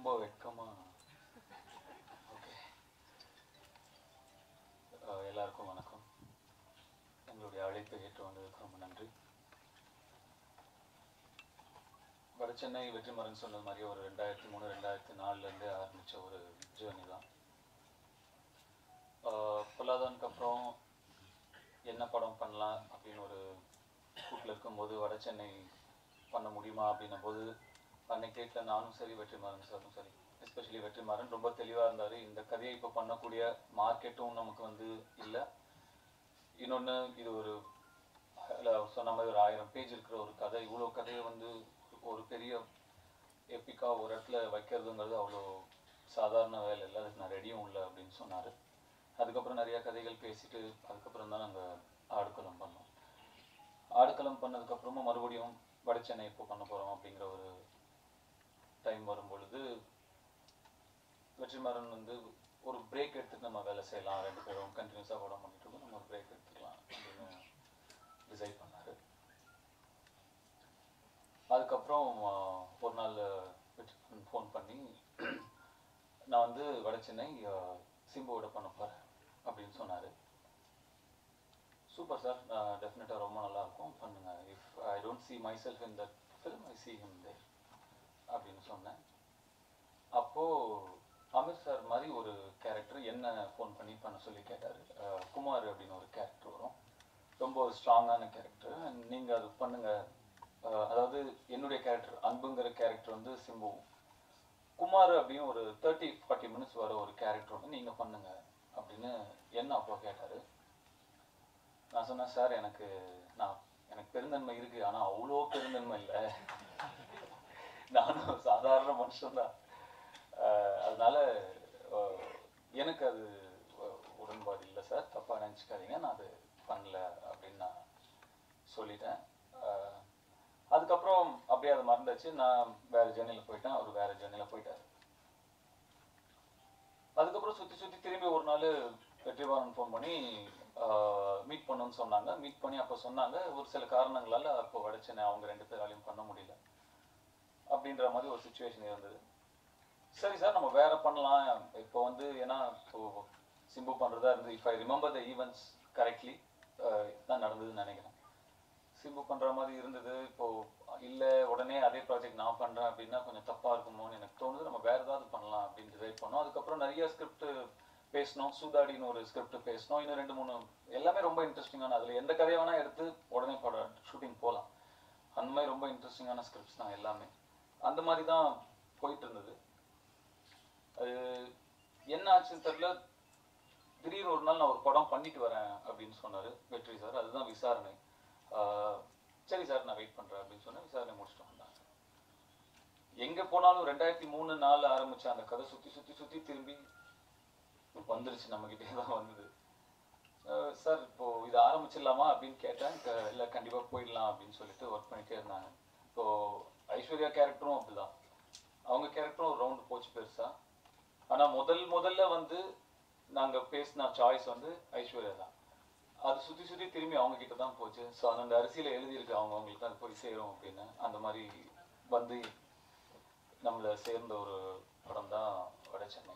ரொம்ப வெட்கமா ஓகே எல்லாருக்கும் வணக்கம் எங்களுடைய அழைப்பை ஏற்று வந்ததுக்கு ரொம்ப நன்றி வட சென்னை வெற்றிமரன் சொன்னது மாதிரி ஒரு ரெண்டாயிரத்தி மூணு ரெண்டாயிரத்தி நாலுலேருந்தே ஆரம்பித்த ஒரு ஜேர்னி தான் ஆஹ் பொல்லாதவனுக்கு அப்புறம் என்ன படம் பண்ணலாம் அப்படின்னு ஒரு கூட்டில் இருக்கும்போது வட சென்னை பண்ண முடியுமா அப்படின்னும் போது அன்னைக்கு டேட்டில் நானும் சரி வெற்றிமாறன் சாரும் சரி எஸ்பெஷலி வெற்றிமாறன் ரொம்ப தெளிவாக இருந்தார் இந்த கதையை இப்போ பண்ணக்கூடிய மார்க்கெட்டும் நமக்கு வந்து இல்லை இன்னொன்று இது ஒரு இல்ல, அவர் சொன்ன மாதிரி ஒரு ஆயிரம் பேஜ் இருக்கிற ஒரு கதை இவ்வளோ கதையை வந்து ஒரு பெரிய எப்பிக்காக ஒரு இடத்துல வைக்கிறதுங்கிறது அவ்வளோ சாதாரண வேலை இல்லை அதுக்கு நான் ரெடியும் இல்லை அப்படின்னு சொன்னார் அதுக்கப்புறம் நிறைய கதைகள் பேசிட்டு அதுக்கப்புறம் தான் நாங்கள் ஆடுகளம் பண்ணோம் ஆடுகளம் பண்ணதுக்கப்புறமா மறுபடியும் வட சென்னை இப்போ பண்ண போகிறோம் அப்படிங்கிற ஒரு டைம் வரும் பொழுது வெற்றிமாறன் வந்து ஒரு பிரேக் எடுத்துட்டு நம்ம வேலை செய்யலாம் ரெண்டு பேரும் கண்டினியூஸாக படம் பண்ணிட்டு இருக்கோம் நம்ம ஒரு பிரேக் எடுத்துக்கலாம் அப்படின்னு டிசைட் பண்ணாரு அதுக்கப்புறம் ஆஹ், ஒரு நாள் வெற்றிமாறன் ஃபோன் பண்ணி நான் வந்து வட சென்னை ஆஹ், சிம்புவோட பண்ண போகிறேன் அப்படின்னு சொன்னார் சூப்பர் சார் டெஃபினட்டாக ரொம்ப நல்லா இருக்கும் பண்ணுங்க if I don't see myself in that film I see him there அப்படின்னு சொன்னேன் அப்போது அமீர் சார் மாதிரி ஒரு கேரக்டர் என்ன ஃபோன் பண்ணி பண்ண சொல்லி கேட்டார் குமார் அப்படின்னு ஒரு கேரக்டர் வரும் ரொம்ப ஒரு ஸ்ட்ராங்கான கேரக்டர் நீங்கள் அது பண்ணுங்க அஹ், அதாவது என்னுடைய கேரக்டர் அன்புங்கிற கேரக்டர் வந்து சிம்பு குமார் அப்படின்னு ஒரு தேர்ட்டி ஃபார்ட்டி மினிட்ஸ் வர ஒரு கேரக்டர் வந்து நீங்கள் பண்ணுங்க அப்படின்னு என்ன அப்போ கேட்டார் நான் சொன்னேன் சார் எனக்கு நான் எனக்கு பெருந்தன்மை இருக்கு ஆனா அவ்வளோ பெருந்தன்மை இல்லை நானும் சாதாரண மனுஷன்தான் அஹ் அதனால அஹ் எனக்கு அது அஹ் உடன்பாடு இல்லை சார் தப்பா நினச்சிக்காதீங்க நான் அது பண்ணல அப்படின்னு நான் சொல்லிட்டேன் அஹ் அதுக்கப்புறம் அப்படியே அது மறந்தாச்சு நான் வேற ஜெர்னியில் போயிட்டேன் அவர் வேற ஜெர்னியில் போயிட்டாரு அதுக்கப்புறம் சுத்தி சுத்தி திரும்பி ஒரு நாள் வெற்றிவாரன் ஃபோன் பண்ணி மீட் பண்ணணும்னு சொன்னாங்க மீட் பண்ணி அப்போ சொன்னாங்க ஒரு சில காரணங்களால அப்போ வடச்சென்னை அவங்க ரெண்டு பேராலையும் பண்ண முடியல அப்படின்ற மாதிரி ஒரு சுச்சுவேஷன் இருந்தது சரி சார் நம்ம வேற பண்ணலாம் இப்போ வந்து ஏன்னா இப்போ சிம்பு பண்றதா இருந்து if I remember the events correctly தான் நடந்ததுன்னு நினைக்கிறேன் சிம்பு பண்ற மாதிரி இருந்தது இப்போ இல்ல உடனே அதே ப்ராஜெக்ட் நான் பண்றேன் அப்படின்னா கொஞ்சம் தப்பா இருக்குமோன்னு எனக்கு தோணுது நம்ம வேற ஏதாவது பண்ணலாம் அப்படின்னு டிசைட் பண்ணோம் அதுக்கப்புறம் நிறைய ஸ்கிரிப்ட் பேசணும் சூதாடின்னு ஒரு ஸ்கிரிப்ட் பேசணும் இன்னும் ரெண்டு மூணு எல்லாமே ரொம்ப இன்ட்ரெஸ்டிங்கான அதுல எந்த கதையை வேணா எடுத்து உடனே படம் ஷூட்டிங் போகலாம் அந்த மாதிரி ரொம்ப இன்ட்ரெஸ்டிங்கான ஸ்கிரிப்ட்ஸ் தான் எல்லாமே அந்த மாதிரி தான் போயிட்டு இருந்தது அது என்ன ஆச்சுன்னு தெரியல திடீர்னு ஒரு நாள் நான் ஒரு படம் பண்ணிட்டு வரேன் அப்படின்னு சொன்னாரு வெற்றி சார் அதுதான் விசாரணை ஆஹ் சரி சார் நான் வெயிட் பண்றேன் அப்படின்னு சொன்னேன் விசாரணை முடிச்சுட்டு வந்தாங்க எங்க போனாலும் ரெண்டாயிரத்தி மூணு நாலு ஆரம்பிச்ச அந்த கதை சுத்தி சுத்தி சுத்தி திரும்பி வந்துருச்சு நம்ம கிட்டே தான் வந்தது அஹ் சார் இப்போ இது ஆரம்பிச்சிடலாமா அப்படின்னு கேட்டேன் க- இல்ல கண்டிப்பா போயிடலாம் அப்படின்னு சொல்லிட்டு ஒர்க் பண்ணிட்டே இருந்தாங்க இப்போ ஐஸ்வர்யா கேரக்டரும் அப்படிதான் அவங்க கேரக்டரும் ஒரு ரவுண்டு போச்சு பெருசா ஆனா முதல் முதல்ல வந்து நாங்க பேசின சாய்ஸ் வந்து ஐஸ்வர்யா தான் அது சுத்தி சுத்தி திரும்பி அவங்க கிட்ட தான் போச்சு ஸோ அந்த அரிசியில எழுதியிருக்கு அவங்க அவங்களுக்கு அது போய் சேரும் அப்படின்னு அந்த மாதிரி வந்து நம்மள சேர்ந்த ஒரு படம் தான் வட சென்னை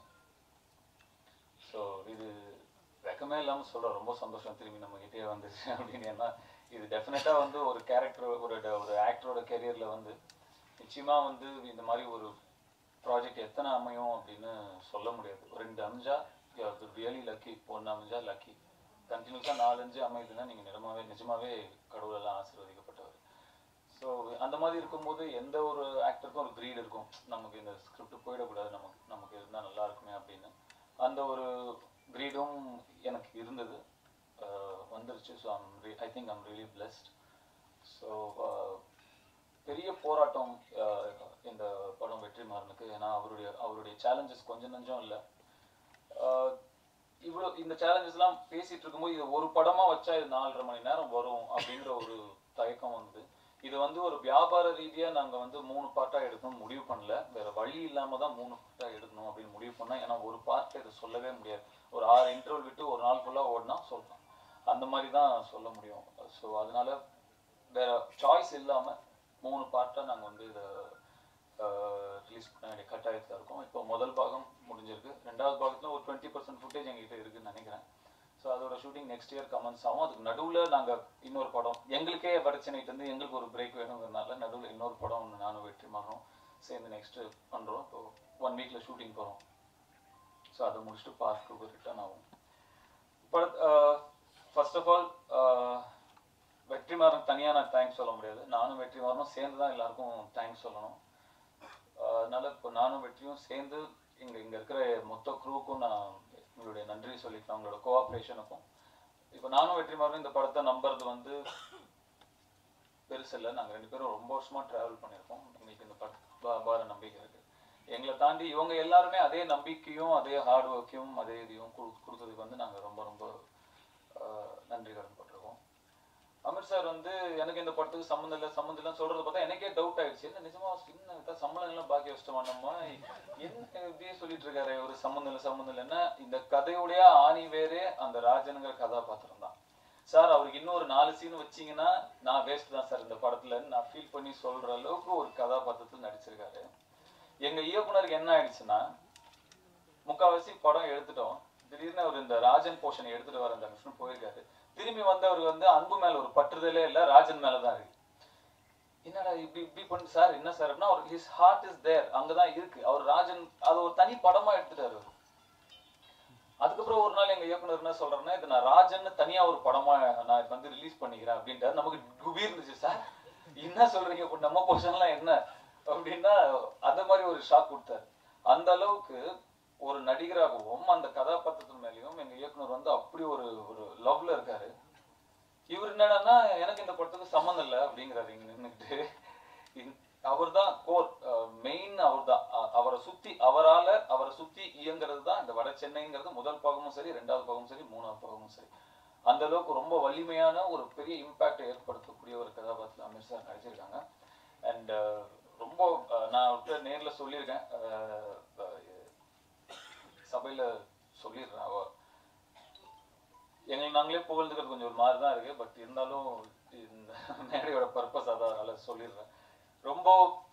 ஸோ இது வெக்கமே இல்லாமல் சொல்கிறேன் ரொம்ப சந்தோஷம் திரும்பி நம்ம கிட்டே வந்துருச்சு அப்படின்னு ஏன்னா இது டெஃபினட்டாக வந்து ஒரு கேரக்டர் ஒரு ட- ஒரு ஆக்டரோட கெரியரில் வந்து நிச்சயமாக வந்து இந்த மாதிரி ஒரு ப்ராஜெக்ட் எத்தனை அமையும் அப்படின்னு சொல்ல முடியாது ஒரு ரெண்டு அமைஞ்சா ரியலி லக்கி ஒன்று அமைஞ்சா லக்கி கண்டினியூஸாக நாலஞ்சு அமையுதுன்னா நீங்கள் நிஜமாவே நிஜமாவே கடவுளெல்லாம் ஆசீர்வதிக்கப்பட்டவர் ஸோ அந்த மாதிரி இருக்கும்போது எந்த ஒரு ஆக்டருக்கும் ஒரு க்ரீட் இருக்கும் நமக்கு இந்த ஸ்கிரிப்ட் போயிடக்கூடாது நமக்கு நமக்கு இருந்தால் நல்லா இருக்குமே அப்படின்னு அந்த ஒரு க்ரீடும் எனக்கு இருந்தது அஹ் வந்துருச்சு so I'm I think I'm really blessed so பெரிய போராட்டம் அஹ், இந்த படம் வெற்றிமாறனுக்கு ஏன்னா அவருடைய அவருடைய சேலஞ்சஸ் கொஞ்சம் நஞ்சம் இல்லை இவ்வளோ இந்த சேலஞ்சஸ்லாம் பேசிட்டு இருக்கும்போது இது ஒரு படமா வச்சா இது நாலரை மணி நேரம் வரும் அப்படிங்கிற ஒரு தயக்கம் வந்து இது வந்து ஒரு வியாபார ரீதியா நாங்க வந்து மூணு பார்ட்டா எடுக்கணும் முடிவு பண்ணல வேற வழி இல்லாம தான் மூணு பார்ட்டா எடுக்கணும் அப்படின்னு முடிவு பண்ணா ஏன்னா ஒரு பார்ட் இது சொல்லவே முடியாது ஒரு ஆறு இன்டர்வல் விட்டு ஒரு நாள் ஃபுல்லா ஓடினா சொல்லலாம் அந்த மாதிரி தான் சொல்ல முடியும் ஸோ அதனால வேற சாய்ஸ் இல்லாம மூணு பார்ட்டா நாங்க வந்து இதை ரிலீஸ் பண்ண வேண்டிய கட்டாயத்தில் இருக்கோம் நெக்ஸ்ட் இயர் கமெண்ட்ஸ் ஆகும் அதுக்கு நடுவுல நாங்க இன்னொரு படம் எங்களுக்கே வடச்சென்னைட்டு இருந்து எங்களுக்கு ஒரு பிரேக் வேணுங்கிறதுனால நடுவுல இன்னொரு படம் ஒன்று நானும் வெற்றி மாறணும் சேர்ந்து நெக்ஸ்ட் பண்றோம் இப்போ ஒன் வீக்ல ஷூட்டிங் போறோம் ஸோ அதை முடிச்சுட்டு பார்க்கு ரிட்டர்ன் ஆகும் but first of all Vetrimaaran தனியாக நான் தேங்க்ஸ் சொல்ல முடியாது நானும் வெற்றிமாறனும் சேர்ந்து தான் எல்லாருக்கும் தேங்க்ஸ் சொல்லணும் ஆஹ் அதனால இப்போ நானும் வெற்றியும் சேர்ந்து இங்க இங்க இருக்கிற மொத்த குரூவுக்கும் நான் உங்களுடைய நன்றி சொல்லிக்கலாம் உங்களோட கோஆப்ரேஷனுக்கும் இப்போ நானும் வெற்றிமாறனும் இந்த படத்தை நம்புறது வந்து பெருசு இல்லை நாங்கள் ரெண்டு பேரும் ரொம்ப வருஷமா ட்ராவல் பண்ணியிருக்கோம் எங்களுக்கு இந்த பட பார நம்பிக்கை இருக்கு எங்களை தாண்டி இவங்க எல்லாருமே அதே நம்பிக்கையும் அதே ஹார்ட் ஒர்க்கையும் அதே இதையும் கொடு கொடுத்ததுக்கு வந்து நாங்கள் ரொம்ப ரொம்ப ஆஹ் நன்றி கடன் பட்டிருக்கோம் அமீர் சார் வந்து எனக்கு இந்த படத்துக்கு சம்மந்தம் இல்லை சம்மந்தம் இல்லைன்னு சொல்றத பார்த்தா எனக்கே டவுட் ஆயிடுச்சு என்ன நிஜமா என்ன விட்டா சம்பளம் எல்லாம் பாக்கி வச்சிட்டோமா நம்ம என்ன இப்படியே சொல்லிட்டு இருக்காரு ஒரு சம்மந்தம் இல்லை சம்மந்தம் இல்லைன்னா இந்த கதையுடைய ஆணி வேறே அந்த ராஜனுங்கிற கதாபாத்திரம் தான் சார் அவருக்கு இன்னொரு நாலு சீன் வச்சீங்கன்னா நான் வேஸ்ட் தான் சார் இந்த படத்துல நான் ஃபீல் பண்ணி சொல்ற அளவுக்கு ஒரு கதாபாத்திரத்தில் நடிச்சிருக்காரு எங்க இயக்குனருக்கு என்ன ஆயிடுச்சுன்னா முக்காவாசி படம் எடுத்துட்டோம் திடீர்னு அவர் இந்த ராஜன் போர்ஷன் எடுத்துட்டு வர அந்த மிஷன் போயிருக்காரு திரும்பி வந்தவருக்கு வந்து அன்பு மேல ஒரு பற்றுதலே இல்ல ராஜன் மேலதான் இருக்கு என்னடா இப்படி இப்படி பண்ணு சார் என்ன சார் அப்படின்னா அவர் ஹிஸ் ஹார்ட் இஸ் தேர் அங்கதான் இருக்கு அவர் ராஜன் அது ஒரு தனி படமா எடுத்துட்டாரு அவரு அதுக்கப்புறம் ஒரு நாள் எங்க இயக்குனர் என்ன சொல்றாருன்னா இது நான் ராஜன் தனியா ஒரு படமா நான் இது வந்து ரிலீஸ் பண்ணிக்கிறேன் அப்படின்ட்டு நமக்கு குபீர் இருந்துச்சு சார் என்ன சொல்றீங்க இப்போ நம்ம பொசிஷன்லாம் என்ன அப்படின்னா அந்த மாதிரி ஒரு ஷாக் கொடுத்தாரு அந்த அளவுக்கு ஒரு நடிகராகவும் அந்த கதாபாத்திரத்தின் மேலேயும் எங்க இயக்குனர் வந்து அப்படி ஒரு ஒரு லவ்ல இருக்காரு இவர் என்னன்னா எனக்கு இந்த படத்துக்கு சம்மந்தம் இல்லை அப்படிங்கிறாரு இங்க நின்றுக்கிட்டு அவர் தான் கோர் மெயின் அவர் தான் அவரை சுத்தி அவரால அவரை சுத்தி இயங்குறது தான் இந்த வட சென்னைங்கிறது முதல் பாகமும் சரி ரெண்டாவது பாகமும் சரி மூணாவது பாகமும் சரி அந்த அளவுக்கு ரொம்ப வலிமையான ஒரு பெரிய இம்பாக்டை ஏற்படுத்தக்கூடிய ஒரு கதாபாத்திரம் அமீர் சார் நடிச்சிருக்காங்க அண்ட் ரொம்ப அஹ், நான் அவர்கிட்ட நேர்ல சொல்லியிருக்கேன் அஹ், அஹ், சபையில சொல்லிடுறேன் அவ எங்களை நாங்களே புகழ்ந்துக்கிறது கொஞ்சம் ஒரு மாதிரி தான் இருக்கு பட் இருந்தாலும் இந்த மேடையோட பர்பஸ் அதான் அதனால சொல்லிடுறேன் ரொம்ப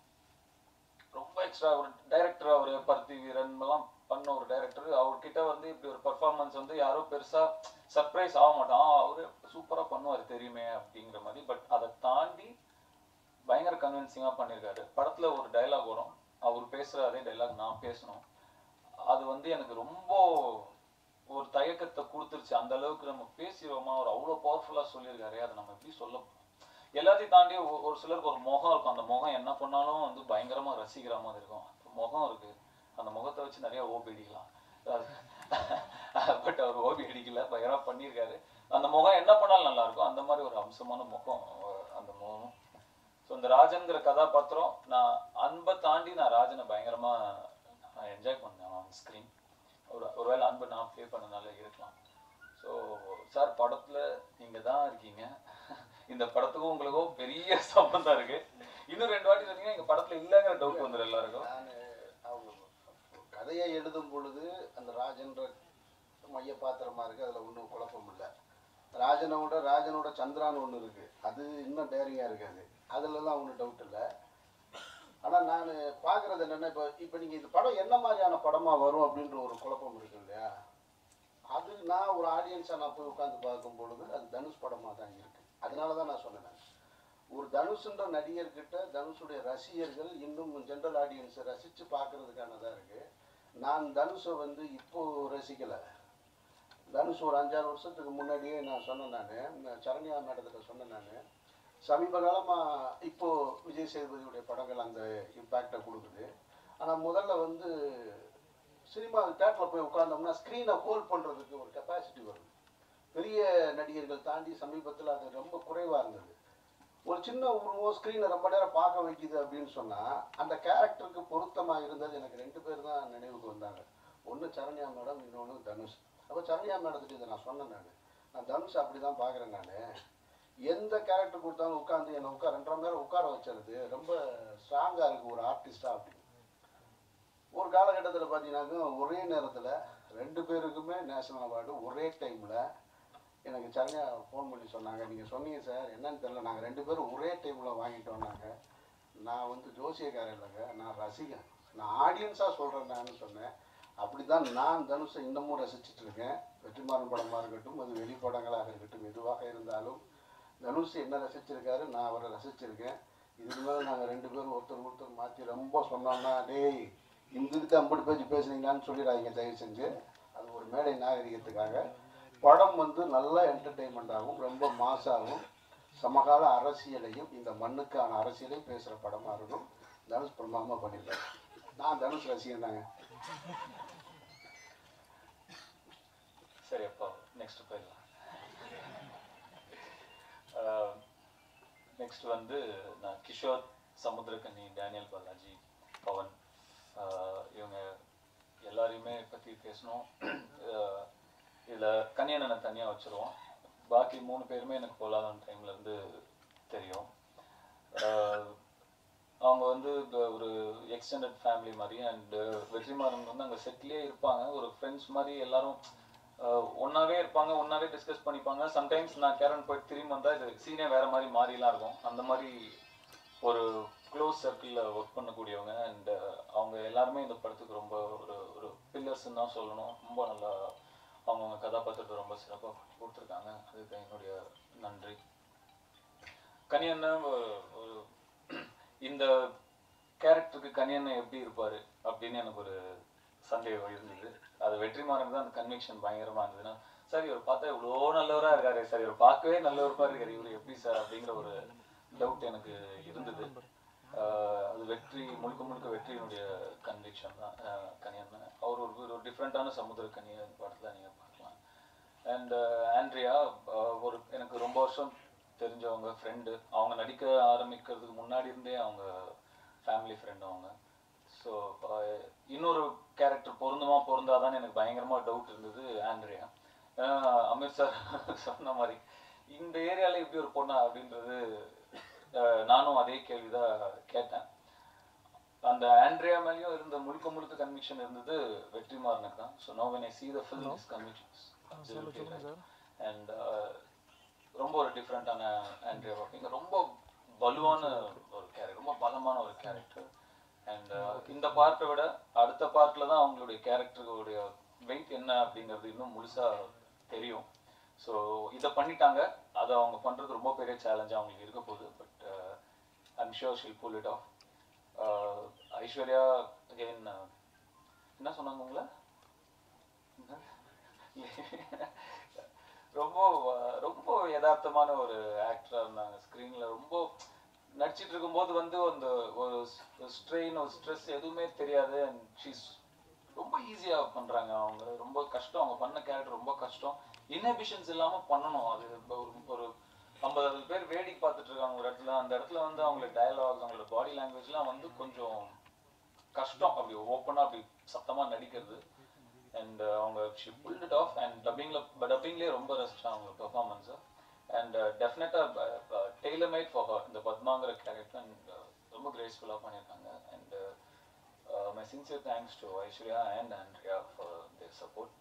ரொம்ப எக்ஸ்ட்ரா ஒரு டைரக்டர் அவர் பருத்தி வீரன் எல்லாம் பண்ண ஒரு டைரக்டர் அவர்கிட்ட வந்து இப்படி ஒரு பர்ஃபார்மன்ஸ் வந்து யாரும் பெருசா சர்ப்ரைஸ் ஆக மாட்டான் அவரு சூப்பரா பண்ணுவார் தெரியுமே அப்படிங்கிற மாதிரி பட் அதை தாண்டி பயங்கர கன்வின்சிங்கா பண்ணியிருக்காரு படத்துல ஒரு டயலாக் வரும் அவர் பேசுற அதே டயலாக் நான் பேசணும் அது வந்து எனக்கு ரொம்ப ஒரு தயக்கத்தை கொடுத்துருச்சு அந்த அளவுக்கு நம்ம பேசிடுவோமா அவர் அவ்வளோ பவர்ஃபுல்லா சொல்லியிருக்காரு அதை நம்ம எப்படி சொல்ல எல்லாத்தையும் தாண்டி ஒ- ஒரு சிலருக்கு ஒரு முகம் இருக்கும் அந்த முகம் என்ன பண்ணாலும் வந்து பயங்கரமா ரசிக்கிற மாதிரி இருக்கும் அப்ப முகம் இருக்கு அந்த முகத்தை வச்சு நிறைய ஓபி அடிக்கலாம் பட் அவர் ஓபி அடிக்கல பயங்கரமா பண்ணியிருக்காரு அந்த முகம் என்ன பண்ணாலும் நல்லா இருக்கும் அந்த மாதிரி ஒரு அம்சமான முகம் அஹ் அந்த முகம் ஸோ இந்த ராஜன்கிற கதாபாத்திரம் நான் அன்பை தாண்டி நான் ராஜனை பயங்கரமா நான் என்ஜாய் பண்ணேன் ஆன் ஸ்க்ரீன் ஒரு ஒருவேளை அன்பை நான் ப்ளே பண்ணனால இருக்கலாம் ஸோ சார் படத்துல நீங்க தான் இருக்கீங்க இந்த படத்துக்கும் உங்களுக்கும் பெரிய சம்பந்தம் இருக்கு இன்னும் ரெண்டு வாட்டி சொன்னீங்க எங்க படத்துல இல்லைங்கிற டவுட் வந்துடும் எல்லாருக்கும் நான் அவங்க கதையை எழுதும் பொழுது அந்த ராஜன்ற மைய பாத்திரமா இருக்கு அதுல ஒன்றும் குழப்பம் இல்லை ராஜனோட ராஜனோட சந்திரான்னு ஒன்று இருக்கு அது இன்னும் டேரிங்கா இருக்காது அதுலலாம் ஒன்றும் டவுட் இல்லை ஆனா நான் பார்க்கறது என்னன்னா இப்போ இப்போ நீங்க இந்த படம் என்ன மாதிரியான படமா வரும் அப்படின்ற ஒரு குழப்பம் இருக்கு இல்லையா அது நான் ஒரு ஆடியன்ஸா நான் போய் உட்காந்து பார்க்கும் பொழுது அது தனுஷ் படமா தான் இருக்கு அதனால தான் நான் சொன்னேன் நான். ஒரு தனுஷ்ன்ற நடிகர்கிட்ட தனுஷுடைய ரசிகர்கள் இன்னும் ஜென்ரல் ஆடியன்ஸை ரசித்து பார்க்கறதுக்கானதாக இருக்கு நான் தனுஷை வந்து இப்போ ரசிக்கலை தனுஷ் ஒரு அஞ்சாறு வருஷத்துக்கு முன்னாடியே நான் சொன்னேன் நான் சரண்யா மேடத்தில் சொன்னேன் நான் சமீப காலமாக இப்போ விஜய் சேதுபதியுடைய படங்கள் அந்த இம்பேக்டை கொடுக்குது ஆனால் முதல்ல வந்து சினிமா தேட்டரில் போய் உட்கார்ந்தோம்னா ஸ்க்ரீனை ஹோல்ட் பண்ணுறதுக்கு ஒரு கெப்பாசிட்டி வருது பெரிய நடிகர்கள் தாண்டி சமீபத்தில் அது ரொம்ப குறைவாக இருந்தது ஒரு சின்ன உருவம் ஸ்க்ரீனை ரொம்ப நேரம் பார்க்க வைக்குது அப்படின்னு சொன்னால் அந்த கேரக்டருக்கு பொருத்தமாக இருந்தது எனக்கு ரெண்டு பேர் தான் நினைவுக்கு வந்தாங்க ஒன்று சரண்யா மேடம் இன்னொன்று தனுஷ் அப்போ சரண்யா மேடத்துக்கு இதை நான் சொன்னேன் நான் நான் தனுஷ் அப்படி தான் பார்க்குறேன் நான் எந்த கேரக்டர் கொடுத்தாலும் உட்காந்து என்னை உட்கார ரெண்டரை மணி நேரம் உட்கார வச்சிருது ரொம்ப ஸ்ட்ராங்காக இருக்குது ஒரு ஆர்டிஸ்டாக அப்படின்னு ஒரு காலகட்டத்தில் பார்த்தீங்கன்னாக்கா ஒரே நேரத்தில் ரெண்டு பேருக்குமே நேஷனல் அவார்டு ஒரே டைமில் எனக்கு சரண்யா ஃபோன் பண்ணி சொன்னாங்க நீங்கள் சொன்னீங்க சார் என்னன்னு தெரியல நாங்கள் ரெண்டு பேரும் ஒரே டைமில் வாங்கிட்டோம்னாங்க நான் வந்து ஜோசியக்காரன் இல்லைங்க நான் ரசிகன் நான் ஆடியன்ஸாக சொல்கிறேன் நான் சொன்னேன் அப்படிதான் நான் தனுஷை இன்னமும் ரசிச்சிட்டு இருக்கேன் வெற்றிமாறன் படமாக இருக்கட்டும் அது வெளிப்படங்களாக இருக்கட்டும் எதுவாக இருந்தாலும் தனுஷ் என்ன ரசிச்சிருக்காரு நான் அவரை ரசிச்சிருக்கேன் இதுக்கு மேலே நாங்கள் ரெண்டு பேரும் ஒருத்தர் ஒருத்தர் மாற்றி ரொம்ப சொன்னோம்னா டேய் இந்துக்கு ஐம்பது பேஜ் பேசுனீங்களான்னு சொல்லிடாதீங்க தயவு செஞ்சு அது ஒரு மேடை நாகரிகத்துக்காக படம் வந்து நல்லா என்டர்டெயின்மெண்ட் ஆகும் ரொம்ப மாசாகும் சமகால அரசியலையும் இந்த மண்ணுக்கான அரசியலையும் பேசுகிற படமாக இருக்கும் தனுஷ் பிரமாதமாக பண்ணியிருக்காரு நான் தனுஷ் ரசிகன் தாங்க சரி அப்போ நெக்ஸ்ட் போயிடலாம் நெக்ஸ்ட் வந்து நான் கிஷோர் சமுத்திரகனி டேனியல் பாலாஜி பவன் ஆஹ் இவங்க எல்லாரையுமே பற்றி பேசணும் ஆஹ் இதுல கன்னியண்ணனை தனியாக வச்சிருவோம் பாக்கி மூணு பேருமே எனக்கு பொருளாதார டைம்ல இருந்து தெரியும் ஆஹ் அவங்க வந்து இந்த ஒரு எக்ஸ்டெண்டட் ஃபேமிலி மாதிரி அண்ட் வெற்றிமாறன் வந்து அங்கே செட்லேயே இருப்பாங்க ஒரு ஃப்ரெண்ட்ஸ் மாதிரி எல்லாரும் ஆஹ் ஒண்ணாவே இருப்பாங்க ஒண்ணாவே டிஸ்கஸ் பண்ணிப்பாங்க சம்டைம்ஸ் நான் கேரன் போயிட்டு திரும்பி வந்தா இது சீனே வேற மாதிரி மாறிலாம் இருக்கும் அந்த மாதிரி ஒரு க்ளோஸ் சர்க்கிளில் ஒர்க் பண்ணக்கூடியவங்க அண்ட் அவங்க எல்லாருமே இந்த படத்துக்கு ரொம்ப ஒரு ஒரு பில்லர்ஸ்ன்னு தான் சொல்லணும் ரொம்ப நல்லா அவங்கவுங்க கதாபாத்திரத்தை ரொம்ப சிறப்பாக பண்ணி கொடுத்துருக்காங்க அதுக்கு என்னுடைய நன்றி கனியண்ணன் ஒரு- ஒரு இந்த கேரக்டருக்கு கனியண்ணன் எப்படி இருப்பாரு அப்படின்னு எனக்கு ஒரு சந்தேகம் இருந்தது அது வெற்றிமாறன் தான் அந்த கன்விக்ஷன் பயங்கரமா இருந்ததுன்னா சார் இவர் பார்த்தா இவ்வளோ நல்லவரா இருக்காரு சார் இவர் பார்க்கவே நல்லவருப்பா இருக்காரு இவர் எப்படி சார் அப்படிங்கிற ஒரு டவுட் எனக்கு இருந்தது ஆஹ் அது வெற்றி முழுக்க முழுக்க வெற்றியினுடைய கன்விக்ஷன் தான் ஆஹ் கனியண்ணன் அவர் ஒரு ஒரு டிஃப்ரெண்ட்டான சமுத்திர கனியன் படத்தில் நீங்கள் பார்க்கலாம் அண்ட் ஆண்ட்ரியா ஒரு எனக்கு ரொம்ப வருஷம் தெரிஞ்சவங்க ஃப்ரெண்டு அவங்க நடிக்க ஆரம்பிக்கிறதுக்கு முன்னாடி இருந்தே அவங்க ஃபேமிலி ஃப்ரெண்ட் அவங்க ஸோ இன்னொரு கேரக்டர் பொருந்துமா பொருந்தாதான்னு எனக்கு பயங்கரமா டவுட் இருந்தது ஆண்ட்ரியா ஏன்னா அமீர் சார் சொன்ன மாதிரி இந்த ஏரியால இப்படி ஒரு பொண்ணா அப்படின்றது அஹ், நானும் அதே கேள்விதான் கேட்டேன் அந்த ஆண்ட்ரியா மேலேயும் இருந்த முழுக்க முழுக்க கன்விக்ஷன் இருந்தது வெற்றிமாறனுக்கு தான் so no when I see the film is convictions and ரொம்ப ஒரு டிஃப்ரெண்டான ஆண்ட்ரியா பார்ப்பீங்க ரொம்ப வலுவான ஒரு கேரக்டர் ரொம்ப பலமான ஒரு கேரக்டர் அண்ட் இந்த பார்ட்டை விட அடுத்த பார்ட்ல தான் அவங்களுடைய கேரக்டருடைய வெயிட் என்ன அப்படிங்கிறது இன்னும் முழுசா தெரியும் ஸோ இதை பண்ணிட்டாங்க அதை அவங்க பண்றது ரொம்ப பெரிய சேலஞ்ச் அவங்களுக்கு இருக்க போகுது but I'm sure she'll pull it off Aishwarya again என்ன சொன்னாங்க உங்களை ரொம்ப அஹ், ரொம்ப யதார்த்தமான ஒரு ஆக்டரா இருந்தாங்க ஸ்க்ரீன்ல ரொம்ப நடிச்சிட்டு இருக்கும்போது வந்து அந்த ஒரு ஸ்ட்ரெயின் ஒரு ஸ்ட்ரெஸ் எதுவுமே தெரியாது அண்ட் ஷீஸ் ரொம்ப ஈஸியா பண்றாங்க அவங்க ரொம்ப கஷ்டம் அவங்க பண்ண கேரக்டர் ரொம்ப கஷ்டம் இன்ஹிபிஷன்ஸ் இல்லாம பண்ணணும் அது இப்ப ஒரு ஒரு ஐம்பது அறுபது பேர் வேடிக்கை பார்த்துட்டு இருக்காங்க ஒரு இடத்துல அந்த இடத்துல வந்து அவங்களோட டயலாக் அவங்களோட பாடி லாங்குவேஜ்லாம் வந்து கொஞ்சம் கஷ்டம் அப்படி ஓப்பனா அப்படி சத்தமா நடிக்கிறது அண்ட் அவங்க she pulled it off and டப்பிங்ல டப்பிங்லேயே ரொம்ப ரசிச்சேன் அவங்க பெர்ஃபார்மன்ஸை அண்ட் டெஃபினட்டாக டெய்லர் மேட் ஃபார் ஹர் இந்த பத்மாங்கிற கேரக்டர் அண்ட் ரொம்ப கிரேஸ்ஃபுல்லாக பண்ணியிருக்காங்க and my sincere thanks to Aishwarya and Andrea for their support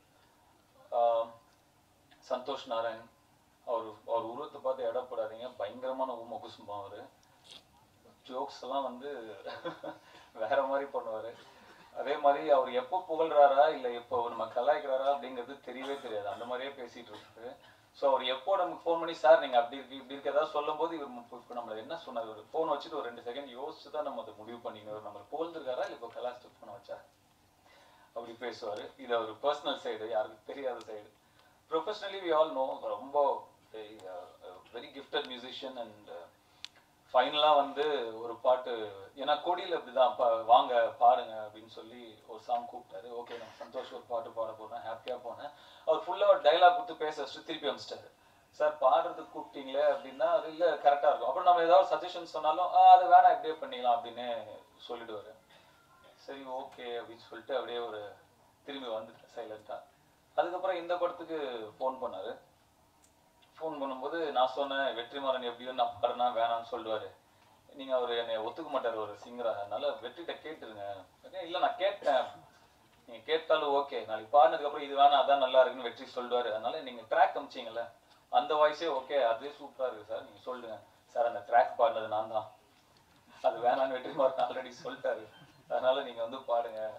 Santhosh Narayan அவர் அவர் உருவத்தை பார்த்து எடை போடாதீங்க பயங்கரமான ஊம குசும்பம் அவர் ஜோக்ஸ் எல்லாம் வந்து வேற மாதிரி பண்ணுவாரு அதே மாதிரி அவர் எப்போ புகழ்றாரா இல்ல எப்போ நம்ம கலாய்க்கிறாரா அப்படிங்கிறது தெரியவே தெரியாது அந்த மாதிரியே பேசிட்டு இருக்காரு ஸோ அவர் எப்போ நமக்கு ஃபோன் பண்ணி சார் நீங்க அப்படி இருக்கு இப்படி இருக்கு ஏதாவது சொல்லும் போது இவர் இப்போ இப்போ நம்மள என்ன சொன்னார் ஒரு ஃபோன் வச்சுட்டு ஒரு ரெண்டு செகண்ட் யோசிச்சு தான் நம்ம அதை முடிவு பண்ணிக்கணும் நம்ம புகழ்ந்துருக்காரா இல்லை இப்போ கலாச்சிட்டு ஃபோனை வச்சா அப்படி பேசுவாரு இது அவர் பர்சனல் சைடு யாருக்கும் தெரியாத side professionally we all know ரொம்ப வெரி கிஃப்டட் மியூசிஷியன் அண்ட் ஃபைனலாக வந்து ஒரு பாட்டு ஏன்னா கொடியில் இப்படிதான் பா வாங்க பாடுங்க அப்படின்னு சொல்லி ஒரு சாங் கூப்பிட்டாரு ஓகே நான் சந்தோஷ் ஒரு பாட்டு பாட போறேன் ஹாப்பியாக போனேன் அவர் ஃபுல்லாக ஒரு டைலாக் கொடுத்து பேச வச்சுட்டு திருப்பி அனுப்பிச்சிட்டாரு சார் பாடுறதுக்கு கூப்பிட்டீங்களே அப்படின்னா அது இல்லை கரெக்டாக இருக்கும் அப்புறம் நம்ம ஏதாவது சஜஷன் சொன்னாலும் "ஆ, அது வேணாம் இப்படியே பண்ணிக்கலாம் அப்படின்னு சொல்லிடுவாரு சரி ஓகே அப்படின்னு சொல்லிட்டு அப்படியே ஒரு திரும்பி வந்துட்டேன் சைலண்டா அதுக்கப்புறம் இந்த படத்துக்கு ஃபோன் பண்ணாரு ஃபோன் பண்ணும்போது நான் சொன்னேன் வெற்றிமாறன் எப்படியோ நான் பாடுனா வேணாம்னு சொல்லுவாரு நீங்க அவர் என்னை ஒத்துக்க மாட்டாரு ஒரு சிங்கரா அதனால வெற்றிட்ட கேட்டுருங்க "ஏன் இல்ல நான் கேட்டேன் நீங்க கேட்டாலும் ஓகே நாளைக்கு பாடினதுக்கு அப்புறம் இது வேணாம் அதான் நல்லா இருக்குன்னு வெற்றி சொல்லுவாரு அதனால நீங்க ட்ராக் அமிச்சிங்கல்ல அந்த வாய்ஸே ஓகே அதுவே சூப்பரா இருக்கு சார் நீங்க சொல்லுங்க சார் அந்த ட்ராக் பாடினது நான் தான் அது வேணாம்னு வெற்றிமாறன் ஆல்ரெடி சொல்லிட்டாரு அதனால நீங்க வந்து பாடுங்க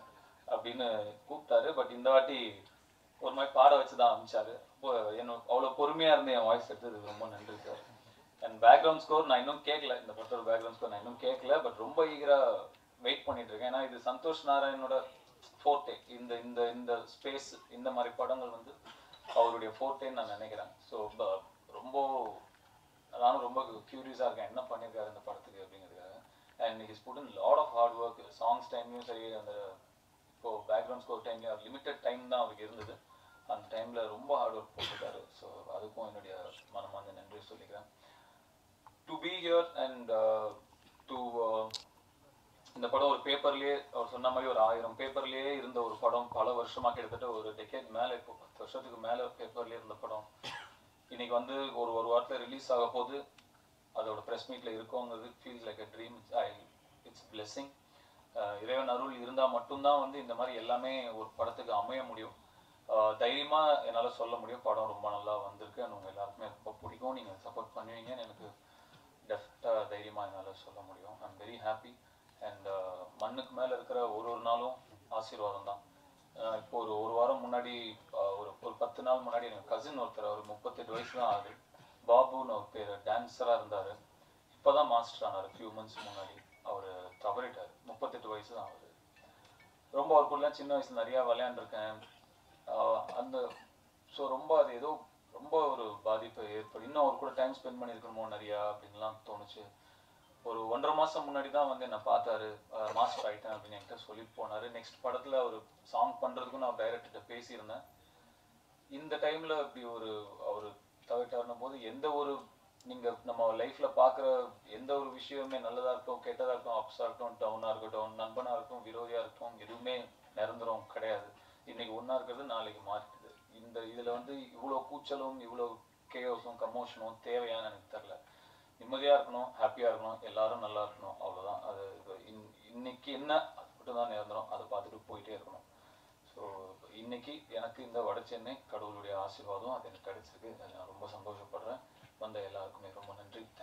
அப்படின்னு கூப்பிட்டாரு பட் இந்த வாட்டி ஒரு மாதிரி பாட வச்சு தான் அனுப்பிச்சாரு அப்போ என்ன அவ்வளோ பொறுமையா இருந்து என் வாய்ஸ் எடுத்தது ரொம்ப நன்றி சார் அண்ட் பேக்ரவுண்ட் ஸ்கோர் நான் இன்னும் கேட்கல இந்த படத்தோட பேக்ரவுண்ட் ஸ்கோர் நான் இன்னும் கேட்கல பட் ரொம்ப ஈகரா வெயிட் பண்ணிட்டு இருக்கேன் ஏன்னா இது சந்தோஷ் நாராயணோட ஃபோர்டே இந்த இந்த இந்த ஸ்பேஸ் இந்த மாதிரி படங்கள் வந்து அவருடைய ஃபோர்டேன்னு நான் நினைக்கிறேன் ஸோ ரொம்ப நானும் ரொம்ப க்யூரியஸாக இருக்கேன் என்ன பண்ணியிருக்காரு இந்த படத்துக்கு அப்படிங்கிறதுக்காக and his put in lot of hard work songs டைம்லையும் சரி அந்த இப்போ பேக்ரவுண்ட் ஸ்கோர் டைம்லேயும் லிமிட்டட் டைம் தான் அவருக்கு இருந்தது அந்த டைமில் ரொம்ப ஹார்ட் ஒர்க் போட்டிருக்காரு ஸோ அதுக்கும் என்னுடைய மனமார்ந்த நன்றி சொல்லிக்கிறேன் to be here and to இந்த படம் ஒரு பேப்பர்லயே அவர் சொன்ன மாதிரி ஒரு ஆயிரம் பேப்பர்லயே இருந்த ஒரு படம் பல வருஷமா கிட்டத்தட்ட ஒரு டெக்கேட் மேல இப்போ பத்து வருஷத்துக்கு மேல பேப்பர்லயே இருந்த படம் இன்னைக்கு வந்து ஒரு ஒரு வாரத்துல ரிலீஸ் ஆக போது அதோட ப்ரெஸ் மீட்ல இருக்கோங்கிறது feels like a dream I it's blessing இறைவன் அருள் இருந்தா மட்டும்தான் வந்து இந்த மாதிரி எல்லாமே ஒரு படத்துக்கு அமைய முடியும் ஆஹ் தைரியமா என்னால சொல்ல முடியும் படம் ரொம்ப நல்லா வந்திருக்கு and உங்க எல்லாருக்குமே ரொம்ப பிடிக்கும் நீங்க சப்போர்ட் பண்ணுவீங்கன்னு எனக்கு டெஃபினட்டாக தைரியமா என்னால சொல்ல முடியும் ஐம் வெரி ஹாப்பி அண்ட் மண்ணுக்கு மேல இருக்கிற ஒரு ஒரு நாளும் ஆசீர்வாதம் தான் ஆஹ் இப்போ ஒரு ஒரு வாரம் முன்னாடி ஆஹ் ஒரு ஒரு பத்து நாள் முன்னாடி எனக்கு கசின் ஒருத்தர் அவர் முப்பத்தெட்டு வயசு தான் ஆகுது பாபுன்னு ஒரு பேர் டான்ஸரா இருந்தாரு இப்பதான் மாஸ்டர் ஆனாரு ஃபியூ மந்த்ஸ் முன்னாடி அவர் தவறிட்டார் முப்பத்தெட்டு வயசு தான் ஆகுது ரொம்ப அவர் கூட சின்ன வயசுல நிறைய விளையாண்டுருக்கேன் ஆஹ் அந்த ஸோ ரொம்ப அது ஏதோ ரொம்ப ஒரு பாதிப்பு ஏற்படும் இன்னும் அவர் கூட டைம் ஸ்பெண்ட் பண்ணியிருக்கணுமோ நிறையா அப்படின்லாம் தோணுச்சு ஒரு ஒன்றரை மாசம் முன்னாடி தான் வந்து என்னை பார்த்தாரு மாஸ்டர் ஆயிட்டேன் அப்படின்னு என்கிட்ட சொல்லிட்டு போனாரு நெக்ஸ்ட் படத்துல ஒரு சாங் பண்றதுக்கும் நான் டைரக்டர்கிட்ட பேசியிருந்தேன் இந்த டைம்ல இப்படி ஒரு அவர் தவிட்டாருன்னும் போது எந்த ஒரு நீங்க நம்ம லைஃப்ல பாக்குற எந்த ஒரு விஷயமே நல்லதா இருக்கட்டும் கெட்டதா இருக்கட்டும் அப்ஸா இருக்கட்டும் டவுனா இருக்கட்டும் நண்பனா இருக்கட்டும் விரோதியா இருக்கட்டும் எதுவுமே நிரந்தரம் கிடையாது இன்னைக்கு ஒண்ணா இருக்கிறது நாளைக்கு மாறிடுது இந்த இதுல வந்து இவ்வளவு கூச்சலும் இவ்வளவு கேயோஸும் கமோஷனும் தேவையான்னு எனக்கு தெரியல நிம்மதியா இருக்கணும் ஹாப்பியா இருக்கணும் எல்லாரும் நல்லா இருக்கணும் அவ்வளவுதான் அது இது இன்- இன்னைக்கு என்ன அது மட்டும் தான் நிரந்தரம் அதை பார்த்துட்டு போயிட்டே இருக்கணும் ஸோ இன்னைக்கு எனக்கு இந்த வட சென்னை கடவுளுடைய ஆசீர்வாதம் அது எனக்கு கிடைச்சிருக்கு அதில் நான் ரொம்ப சந்தோஷப்படுறேன் வந்த எல்லாருக்குமே ரொம்ப நன்றி